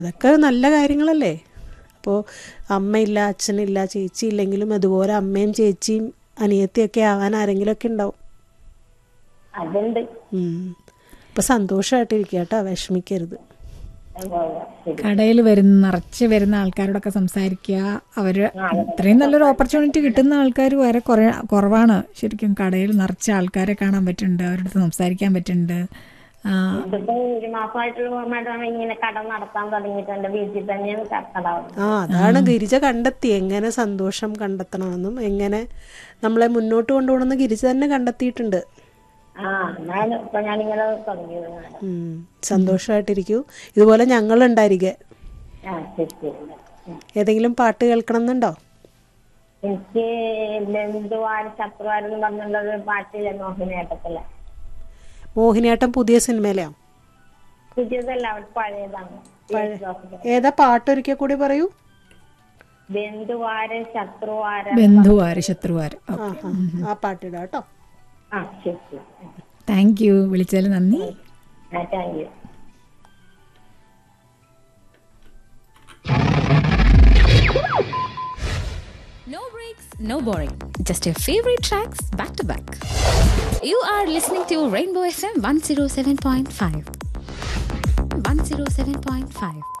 അതൊക്കെ നല്ല കാര്യങ്ങളല്ലേ അപ്പോൾ അമ്മയില്ല അച്ഛനില്ല ചേച്ചി ഇല്ലെങ്കിലും അതുപോലെ അമ്മയും ചേച്ചിയും അനിയത്തിയൊക്കെ ആവാൻ ആരെങ്കിലുമൊക്കെ ഉണ്ടാവും അതുണ്ട് അപ്പോൾ സന്തോഷമായിട്ടിരിക്കുക കേട്ടോ വിഷമിക്കരുത് ശരി കടയിൽ വരുന്ന നിറച്ച് വരുന്ന ആൾക്കാരോടൊക്കെ സംസാരിക്കുക അവർ ഇത്രയും നല്ലൊരു ഓപ്പർച്യൂണിറ്റി കിട്ടുന്ന ആൾക്കാർ വരെ കുറേ കുറവാണ് ശരിക്കും കടയിൽ നിറച്ച ആൾക്കാരെ കാണാൻ പറ്റുന്നുണ്ട് അവരുടെ അടുത്ത് സംസാരിക്കാൻ പറ്റുന്നുണ്ട് ആ, ഇതിപ്പോ ഒരു മാസമായിട്ടുള്ള മാഡം ഇങ്ങനെ കട നടത്താൻ തുടങ്ങിയിട്ടുണ്ട് വീട്ടിൽ തന്നെയാണ് ക- കട ആ അതാണ് ഗിരിജ കണ്ടെത്തി എങ്ങനെ സന്തോഷം കണ്ടെത്തണമെന്നും എങ്ങനെ നമ്മളെ മുന്നോട്ട് കൊണ്ടുപോകണമെന്ന് ഗിരിജ തന്നെ കണ്ടെത്തിയിട്ടുണ്ട് ആ അതാണ് ഇപ്പൊ ഞാനിങ്ങനെ തുടങ്ങിയത് മാഡം ഉം. സന്തോഷമായിട്ടിരിക്കൂ ഇതുപോലെ ഞങ്ങളുണ്ടായിരിക്കെ ആ ശരി ശരി ഉം. ഏതെങ്കിലും പാട്ട് കേൾക്കണം എന്നുണ്ടോ എനിക്ക് ബന്ധുവാര് ശത്രുവാരെന്ന് പറഞ്ഞുള്ളത് പാട്ടില്ല മോഹിനിയാട്ടത്തില് മോഹിനിയാട്ടം പുതിയ സിനിമയിലെയോ പുതിയതല്ല അവിടെ പഴയതാണ് യേശുദാസിന്റെ. ഏതാ പാട്ടൊരിക്കൽ കൂടി പറയൂ ബന്ധുവാര് ശത്രുവാര് ബന്ധുവാര് ശത്രുവാര് ആ ആ ആ പാട്ടിടാം കേട്ടോ ആ ശരി ശരി താങ്ക് യു വിളിച്ചതിൽ നന്ദി ആ thank you No breaks, no boring. Just your favorite tracks back to back. You are listening to Rainbow FM 107.5. 107.5.